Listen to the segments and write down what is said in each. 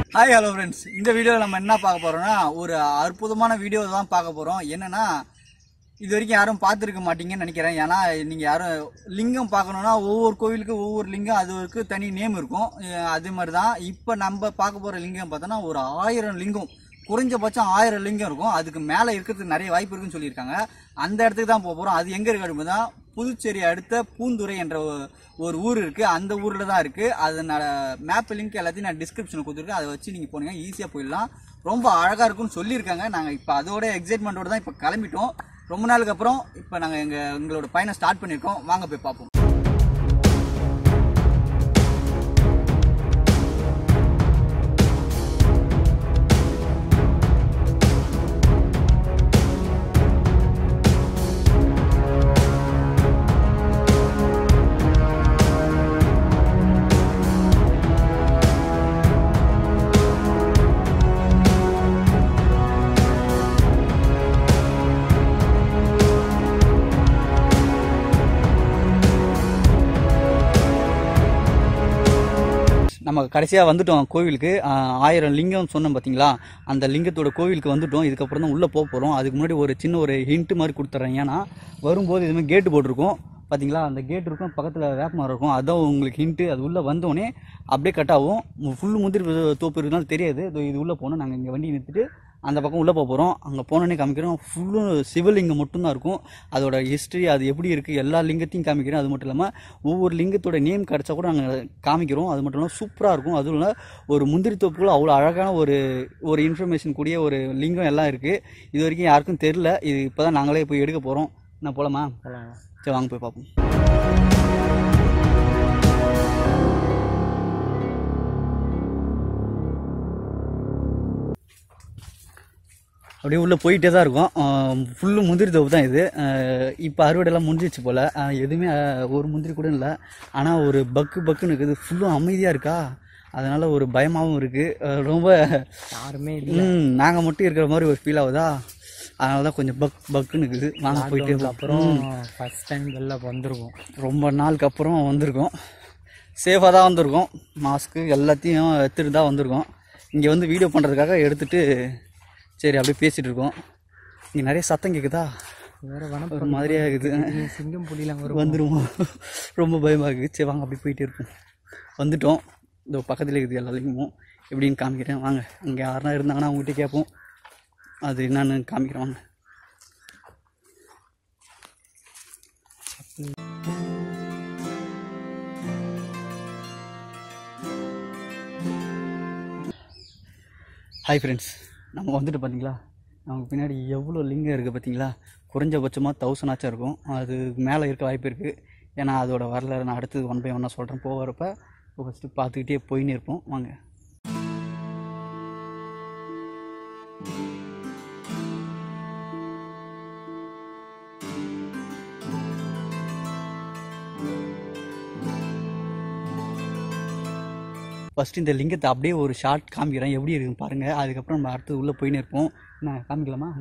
hi hello friends இந்த வீடியோவில் நம்ம என்ன பார்க்க போறோம்னா ஒரு அற்புதமான வீடியோ தான் பார்க்க போறோம் என்னன்னா இது வரைக்கும் யாரும் பார்த்துருக்க மாட்டீங்கன்னு நினைக்கிறேன் ஏன்னா நீங்கள் யாரும் லிங்கம் பார்க்கணுன்னா ஒவ்வொரு கோவிலுக்கு ஒவ்வொரு லிங்கம் அதுக்கு தனி நேம் இருக்கும் அஹ் அது மாதிரி தான் இப்போ நம்ம பார்க்க போகிற லிங்கம் பார்த்தோன்னா ஒரு ஆயிரம் லிங்கம் குறைஞ்சபட்சம் ஆயிரம் லிங்கம் இருக்கும் அதுக்கு மேலே இருக்கிறதுக்கு நிறைய வாய்ப்பு இருக்குன்னு சொல்லியிருக்காங்க அந்த இடத்துக்கு தான் போக போகிறோம் அது எங்கே இருக்கு அப்படின்னு தான் புதுச்சேரி அடுத்த பூந்துறை என்ற ஒரு- ஒரு ஊர் இருக்குது அந்த ஊரில் தான் இருக்குது அது நான் மேப் லிங்க் எல்லாத்தையும் நான் டிஸ்கிரிப்ஷனில் கொடுத்துருக்கேன் அதை வச்சு நீங்கள் போனீங்கன்னா ஈஸியாக போயிடலாம் ரொம்ப அழகாக இருக்கும்னு சொல்லியிருக்காங்க நாங்கள் இப்போ அதோட எக்ஸைட்மெண்ட்டோட தான் இப்போ கிளம்பிட்டோம் ரொம்ப நாளுக்கு அப்புறம் இப்போ நாங்கள் எங்கள் எங்களோட பயணம் ஸ்டார்ட் பண்ணியிருக்கோம் வாங்க போய் பார்ப்போம் நம்ம கடைசியாக வந்துட்டோம் கோவிலுக்கு ஆஹ், ஆயிரம் லிங்கம் சொன்னோம் பார்த்தீங்களா அந்த லிங்கத்தோட கோவிலுக்கு வந்துட்டோம் இதுக்கப்புறம் தான் உள்ளே போக போகிறோம் அதுக்கு முன்னாடி ஒரு சின்ன ஒரு ஹிண்ட் மாதிரி கொடுத்துட்றேன் ஏன்னா வரும்போது இதுமாதிரி கேட்டு போட்டிருக்கோம் பார்த்தீங்களா அந்த கேட் இருக்கும் பக்கத்தில் வேப்பமரம் இருக்கும் அதான் உங்களுக்கு ஹிண்ட்டு அது உள்ளே வந்தோடனே அப்படியே கட் ஆகும் ஃபுல்லு முந்திரி தோப்பு இருக்குனாலும் தெரியாது இதோ இது உள்ளே போனோம் நாங்கள் இங்கே வண்டி நிறுத்திட்டு அந்த பக்கம் உள்ளே போக போகிறோம் அங்கே போனோடனே காமிக்கிறோம் ஃபுல்லும் சிவலிங்கம் மட்டும்தான் இருக்கும் அதோட ஹிஸ்ட்ரி அது எப்படி இருக்குது எல்லா லிங்கத்தையும் காமிக்கிறோம் அது மட்டும் இல்லாமல் ஒவ்வொரு லிங்கத்தோட நேம் கிடச்சா கூட நாங்கள் காமிக்கிறோம் அது மட்டும் இல்லாமல் சூப்பராக இருக்கும் அதுவும் இல்லை ஒரு முந்திரி தோப்புக்குள்ள அவ்வளோ அழகான ஒரு ஒரு இன்ஃபர்மேஷன் கூடிய ஒரு லிங்கம் எல்லாம் இருக்குது இது வரைக்கும் யாருக்கும் தெரில இது இப்போ தான் நாங்களே போய் எடுக்க போகிறோம் நான் போகலாமா சரி வாங்க போய் பார்ப்போம் அப்படியே உள்ளே போயிட்டே தான் இருக்கும் ஃபுல்லு முந்திரி தோப்பு தான் இது இப்போ அறுவடைலாம் முடிஞ்சிச்சு போல் அஹ், எதுவுமே அஹ், ஒரு முந்திரி கூட இல்லை ஆனால் ஒரு பக்கு பக்குன்னு இருக்குது ஃபுல்லும் அமைதியாக இருக்கா அதனால் ஒரு பயமாகவும் இருக்குது ரொம்ப யாருமே ம் நாங்கள் மட்டும் இருக்கிற மாதிரி ஒரு ஃபீல் ஆகுதா அதனால தான் கொஞ்சம் பக் பக்குன்னு இருக்குது வாங்க போயிட்டு இல்லை அப்புறம் ஃபர்ஸ்ட் டைம் வெளில வந்திருக்கோம் ரொம்ப நாளுக்கு அப்புறம் வந்திருக்கோம் சேஃபாக தான் வந்திருக்கோம் மாஸ்க்கு எல்லாத்தையும் எடுத்துகிட்டு தான் வந்திருக்கோம் இங்கே வந்து வீடியோ பண்ணுறதுக்காக எடுத்துகிட்டு சரி அப்படியே பேசிகிட்டு இருக்கோம் இங்கே நிறைய சத்தம் கேட்குதா வேற வனம் ஒரு மாதிரியாக இருக்குது சிங்கம் புலிலாம் வரும் வந்துடுவோம் ரொம்ப பயமாக இருக்குது சரி வாங்க அப்படி போயிட்டே இருப்போம் வந்துட்டோம் இந்த பக்கத்தில் இருக்குது எல்லா லிங்கமும் எப்படின்னு காமிக்கிறேன் வாங்க இங்கே யாருனா இருந்தாங்கன்னா அவங்ககிட்ட கேட்போம் அது என்னன்னு காமிக்கிறேன் வாங்க ஹாய் ஃப்ரெண்ட்ஸ் நம்ம வந்துட்டு பார்த்தீங்களா நமக்கு பின்னாடி எவ்வளோ லிங்கம் இருக்குது பார்த்தீங்களா குறைஞ்சபட்சமாக தௌசண்ட் ஆச்சும் இருக்கும் அது மேலே இருக்க வாய்ப்பு இருக்குது ஏன்னா அதோட வரலாறு நான் அடுத்தது ஒன் பை ஒன்னாக சொல்கிறேன் போகிறப்ப இப்போ ஃபஸ்ட்டு பார்த்துக்கிட்டே போயின்னு இருப்போம் வாங்க ஃபஸ்ட்டு இந்த லிங்கத்தை அப்படியே ஒரு ஷார்ட் காமிக்கிறேன் எப்படி இருக்குன்னு பாருங்கள் அதுக்கப்புறம் நம்ம அடுத்தது உள்ளே போயின்னு இருப்போம் நான் காமிக்கலாமா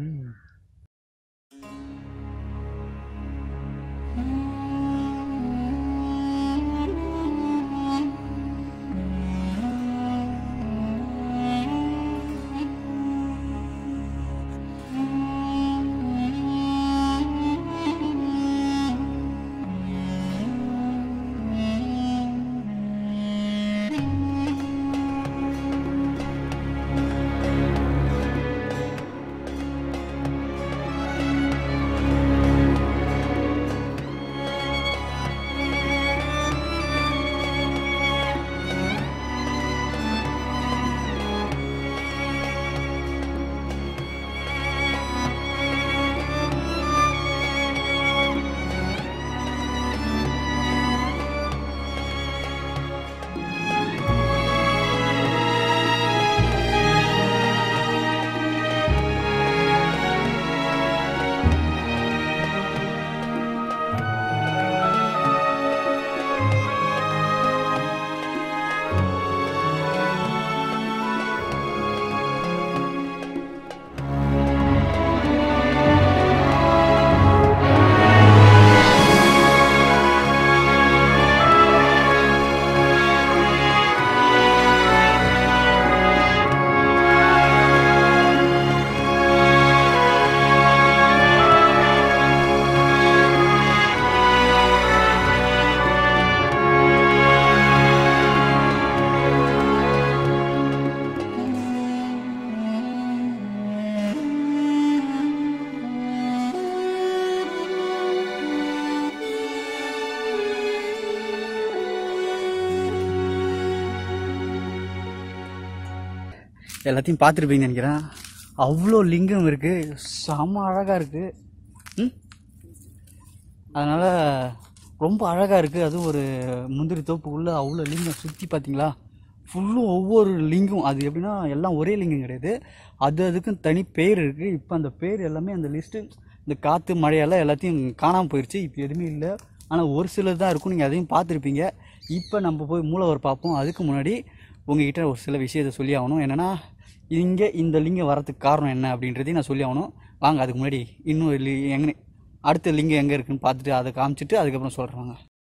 எல்லாத்தையும் பார்த்துருப்பீங்கன்னு நினைக்கிறேன் அவ்வளோ லிங்கம் இருக்குது செம அழகாக இருக்குது ம் அதனால் ரொம்ப அழகாக இருக்குது அதுவும் ஒரு முந்திரி தோப்புக்குள்ளே அவ்வளோ லிங்கம் சுற்றி பார்த்தீங்களா ஃபுல்லும் ஒவ்வொரு லிங்கம் அது எப்படின்னா எல்லாம் ஒரே லிங்கம் கிடையாது அது அதுக்கும் தனி பேர் இருக்குது இப்போ அந்த பேர் எல்லாமே அந்த லிஸ்ட்டு இந்த காற்று மழையெல்லாம் எல்லாத்தையும் காணாமல் போயிடுச்சு இப்போ எதுவுமே இல்லை ஆனால் ஒரு சிலது தான் இருக்கும் நீங்கள் அதையும் பார்த்துருப்பீங்க இப்போ நம்ம போய் மூலவர் பார்ப்போம் அதுக்கு முன்னாடி உங்ககிட்ட ஒரு சில விஷயத்தை சொல்லி ஆகணும் என்னென்னா இங்கே இந்த லிங்கம் வரதுக்கு காரணம் என்ன அப்படின்றதையும் நான் சொல்லி ஆகணும் வாங்க அதுக்கு முன்னாடி இன்னும் லி எங்கே அடுத்த லிங்கம் எங்கே இருக்குன்னு பார்த்துட்டு அதை காமிச்சிட்டு அதுக்கப்புறம் சொல்கிறாங்க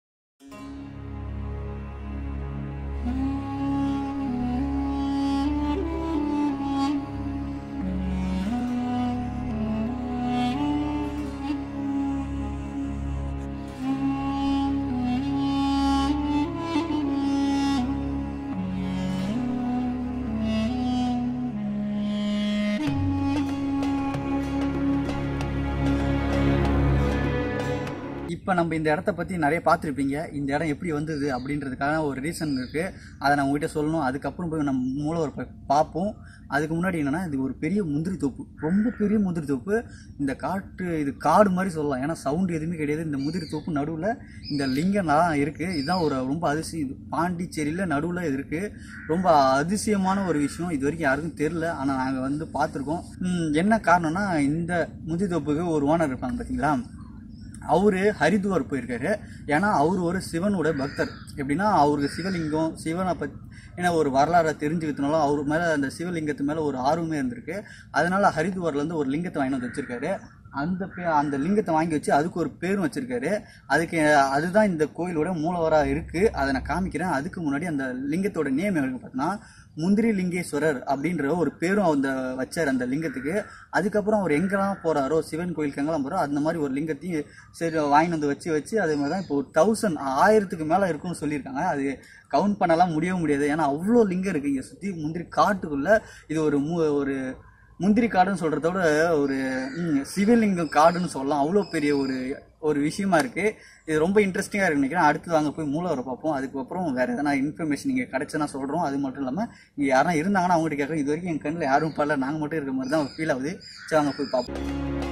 இப்போ நம்ம இந்த இடத்த பற்றி நிறைய பார்த்துருப்பீங்க இந்த இடம் எப்படி வந்தது அப்படின்றதுக்கான ஒரு ரீசன் இருக்குது அதை நான் உங்ககிட்ட சொல்லணும் அதுக்கப்புறம் போய் நம்ம மூலவர் போய் பார்ப்போம் அதுக்கு முன்னாடி என்னென்னா இது ஒரு பெரிய முந்திரி தோப்பு ரொம்ப பெரிய முந்திரி தோப்பு இந்த காட்டு இது காடு மாதிரி சொல்லலாம் ஏன்னா சவுண்டு எதுவுமே கிடையாது இந்த முந்திரி தோப்பு நடுவில் இந்த லிங்கம்லாம் இருக்குது இதுதான் ஒரு ரொம்ப அதிசயம் இது பாண்டிச்சேரியில் நடுவில் இது இருக்குது ரொம்ப அதிசயமான ஒரு விஷயம் இது வரைக்கும் யாருக்கும் தெரில ஆனால் நாங்கள் வந்து பார்த்துருக்கோம் ம், என்ன காரணம்னா இந்த முந்திரி தோப்புக்கு ஒரு ஓனர் இருப்பாங்க பார்த்தீங்களா அவரு ஹரித்துவார் போயிருக்காரு ஏன்னா அவர் ஒரு சிவனோட பக்தர் எப்படின்னா அவருக்கு சிவலிங்கம் சிவனை பத் ஏன்னா ஒரு வரலாறை தெரிஞ்சுக்கிறதுனால அவர் மேலே அந்த சிவலிங்கத்து மேலே ஒரு ஆர்வமே இருந்திருக்கு அதனால ஹரித்துவார்லேருந்து ஒரு லிங்கத்தை வாங்கி வந்து வச்சிருக்காரு அந்த பே அந்த லிங்கத்தை வாங்கி வச்சு அதுக்கு ஒரு பேரும் வச்சிருக்காரு அதுக்கு அதுதான் இந்த கோயிலோட மூலவராக இருக்குது அதை நான் காமிக்கிறேன் அதுக்கு முன்னாடி அந்த லிங்கத்தோட நேம் எனக்கு பார்த்தீங்கன்னா முந்திரி லிங்கேஸ்வரர் அப்படின்ற ஒரு பேரும் அந்த வச்சார் அந்த லிங்கத்துக்கு அதுக்கப்புறம் அவர் எங்கெல்லாம் போறாரோ சிவன் கோயிலுக்கு எங்கெல்லாம் போறோ அந்த மாதிரி ஒரு லிங்கத்தையும் சரி வாங்கிட்டு வந்து வச்சு வச்சு அதே மாதிரி தான் இப்போ ஒரு தௌசண்ட் ஆயிரத்துக்கு மேலே இருக்கும்னு சொல்லியிருக்காங்க அது கவுண்ட் பண்ணலாம் முடியவும் முடியாது ஏன்னா அவ்வளோ லிங்கம் இருக்குது இங்கே சுற்றி முந்திரி காட்டுக்குள்ள இது ஒரு மு ஒரு முந்திரி காடுன்னு சொல்கிறத விட ஒரு ம், சிவலிங்கம் காடுன்னு சொல்லலாம் அவ்வளோ பெரிய ஒரு ஒரு விஷயமா இருக்குது இது ரொம்ப இன்ட்ரெஸ்டிங்காக இருக்கு நினைக்கிறேன் அடுத்து வாங்க போய் மூலவரை பார்ப்போம் அதுக்கப்புறம் வேறு எதனா இன்ஃபர்மேஷன் நீங்கள் கிடச்சுன்னா சொல்கிறோம் அது மட்டும் இல்லாமல் இங்கே யாரா இருந்தாங்கன்னா அவங்ககிட்ட கேட்குறோம் இது வரைக்கும் என் கண்ணில் யாரும் பரல நாங்கள் மட்டும் இருக்கிற மாதிரி தான் ஃபீல் ஆகுது சரி வாங்க போய் பார்ப்போம்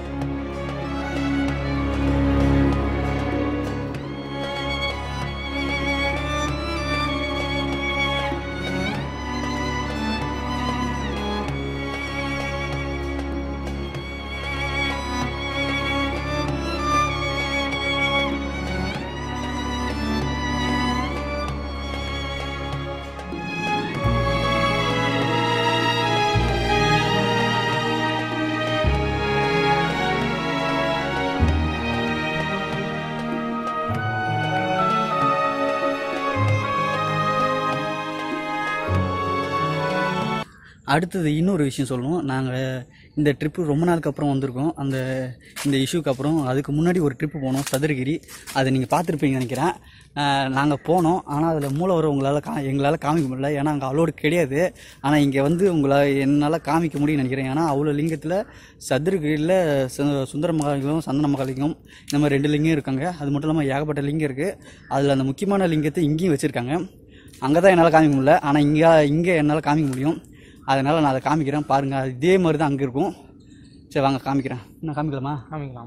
அடுத்தது இன்னொரு விஷயம் சொல்லணும் நாங்கள் இந்த ட்ரிப்பு ரொம்ப நாளுக்கு அப்புறம் வந்திருக்கோம் அந்த இந்த இஷ்யூக்கு அப்புறம் அதுக்கு முன்னாடி ஒரு ட்ரிப்பு போனோம் சதுரகிரி அதை நீங்கள் பார்த்துருப்பீங்கன்னு நினைக்கிறேன் நாங்கள் போனோம் ஆனால் அதில் மூலவரை உங்களால் கா எங்களால் காமிக்க முடியல ஏன்னா அங்கே அலோடு கிடையாது ஆனால் இங்கே வந்து உங்களால் என்னால் காமிக்க முடியும்னு நினைக்கிறேன் ஏன்னா அவ்வளோ லிங்கத்தில் சதுரகிரியில் சு- சுந்தர மகாலிங்கம் சந்தன மகாலிங்கம் இந்த மாதிரி ரெண்டு லிங்கம் இருக்காங்க அது மட்டும் இல்லாமல் ஏகப்பட்ட லிங்கம் இருக்குது அதில் அந்த முக்கியமான லிங்கத்தை இங்கேயும் வச்சுருக்காங்க அங்கே தான் என்னால் காமிக்க முடியல ஆனால் இங்கே இங்கே என்னால் காமிக்க முடியும் அதனால் நான் அதை காமிக்கிறேன் பாருங்கள் அது இதே மாதிரி தான் அங்கே இருக்கும் சரி வாங்க காமிக்கிறேன் நான் காமிக்கலாமா காமிக்கலாம்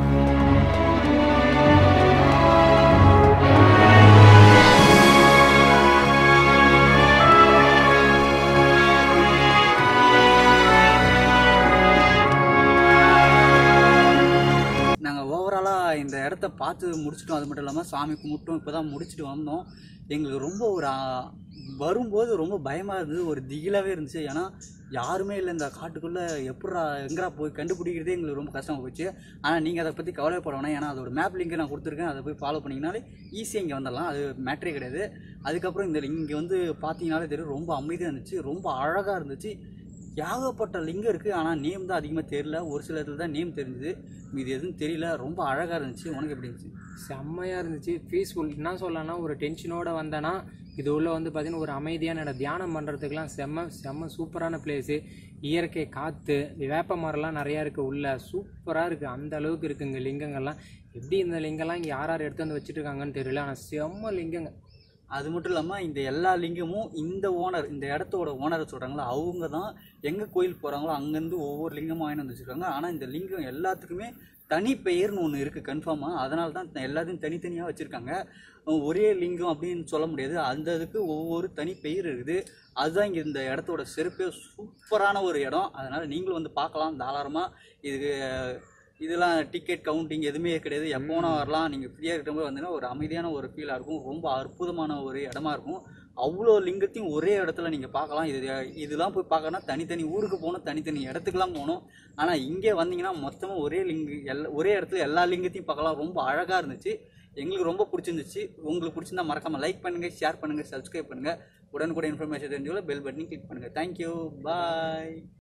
நாங்கள் ஓவராலாக இந்த இடத்த பார்த்து முடிச்சிட்டோம் அது மட்டும் இல்லாமல் சாமி கும்பிட்டோம் இப்போ தான் முடிச்சுட்டு வந்தோம் எங்களுக்கு ரொம்ப ஒரு ஆ, வரும்போது ரொம்ப பயமாக இருந்தது ஒரு திகிலாகவே இருந்துச்சு ஏன்னா யாருமே இல்லை இந்த காட்டுக்குள்ளே எப்படா எங்கடா போய் கண்டுபிடிக்கிறதே எங்களுக்கு ரொம்ப கஷ்டமாக போச்சு ஆனால் நீங்கள் அதை பற்றி கவலைப்பட வேணாம் ஏன்னா அதோட மேப் லிங்க் நான் கொடுத்துருக்கேன் அதை போய் ஃபாலோ பண்ணிங்கனாலே ஈஸியாக இங்கே வந்துடலாம் அது மேட்ரே கிடையாது அதுக்கப்புறம் இந்த இங்கே வந்து பார்த்தீங்கனாலே தெரியும் ரொம்ப அமைதியாக இருந்துச்சு ரொம்ப அழகாக இருந்துச்சு ஏகப்பட்ட லிங்கம் இருக்குது ஆனால் நேம் தான் அதிகமாக தெரியல ஒரு சில இடத்துல தான் நேம் தெரிஞ்சுது இது எதுவும் தெரியல ரொம்ப அழகாக இருந்துச்சு உனக்கு எப்படி இருந்துச்சு செம்மையாக இருந்துச்சு பீஸ்ஃபுல் என்ன சொல்லலாம்னா ஒரு டென்ஷனோட வந்தேன்னா இது உள்ள வந்து பார்த்தீங்கன்னா ஒரு அமைதியான இடம் தியானம் பண்ணுறதுக்குலாம் செம்ம செம்ம சூப்பரான பிளேஸு இயற்கை காற்று வேப்ப மரம்லாம் நிறையா இருக்குது உள்ள சூப்பராக இருக்குது அந்த அளவுக்கு இருக்குங்க லிங்கங்கள்லாம் எப்படி இந்த லிங்கம்லாம் இங்கே யார் யார் எடுத்து வந்து வச்சுட்டு இருக்காங்கன்னு தெரியல ஆனால் செம்ம லிங்கங்க அது மட்டும் இல்லாமல் இந்த எல்லா லிங்கமும் இந்த ஓனர் இந்த இடத்தோட ஓனரை சொல்கிறாங்களா அவங்க தான் எங்கே கோயில் போகிறாங்களோ அங்கேருந்து ஒவ்வொரு லிங்கமும் வாங்கி வந்து வச்சுருக்காங்க ஆனால் இந்த லிங்கம் எல்லாத்துக்குமே தனி பெயர்னு ஒன்று இருக்குது கன்ஃபார்மாக அதனால தான் எல்லாத்தையும் தனித்தனியாக வச்சுருக்காங்க ஒரே லிங்கம் அப்படின்னு சொல்ல முடியாது அந்த இதுக்கு ஒவ்வொரு தனி பெயர் இருக்குது அதுதான் இங்கே இந்த இடத்தோட செருப்பே சூப்பரான ஒரு இடம் அதனால் நீங்களும் வந்து பார்க்கலாம் தாராளமாக இதுக்கு இதெல்லாம் டிக்கெட் கவுண்டிங் எதுவுமே கிடையாது எப்போ வேணா வரலாம் நீங்கள் ஃப்ரீயாக இருக்கிறவங்க வந்தீங்கன்னா ஒரு அமைதியான ஒரு ஃபீலாக இருக்கும் ரொம்ப அற்புதமான ஒரு இடமா இருக்கும் அவ்வளோ லிங்கத்தையும் ஒரே இடத்துல நீங்கள் பார்க்கலாம் இது இதெல்லாம் போய் பார்க்கணும்னா தனித்தனி ஊருக்கு போகணும் தனித்தனி இடத்துக்குலாம் போகணும் ஆனால் இங்கே வந்தீங்கன்னா மொத்தமாக ஒரே லிங்கு எல்லா ஒரே இடத்துல எல்லா லிங்கத்தையும் பார்க்கலாம் ரொம்ப அழகாக இருந்துச்சு எங்களுக்கு ரொம்ப பிடிச்சிருந்துச்சு உங்களுக்கு பிடிச்சிருந்தா மறக்காமல் லைக் பண்ணுங்கள் ஷேர் பண்ணுங்கள் சப்ஸ்கிரைப் பண்ணுங்கள் உடனுக்குடன் இன்ஃபர்மேஷன் தெரிஞ்சுக்கொள்ள பெல் பட்டனையும் கிளிக் பண்ணுங்கள் தேங்க்யூ பாய்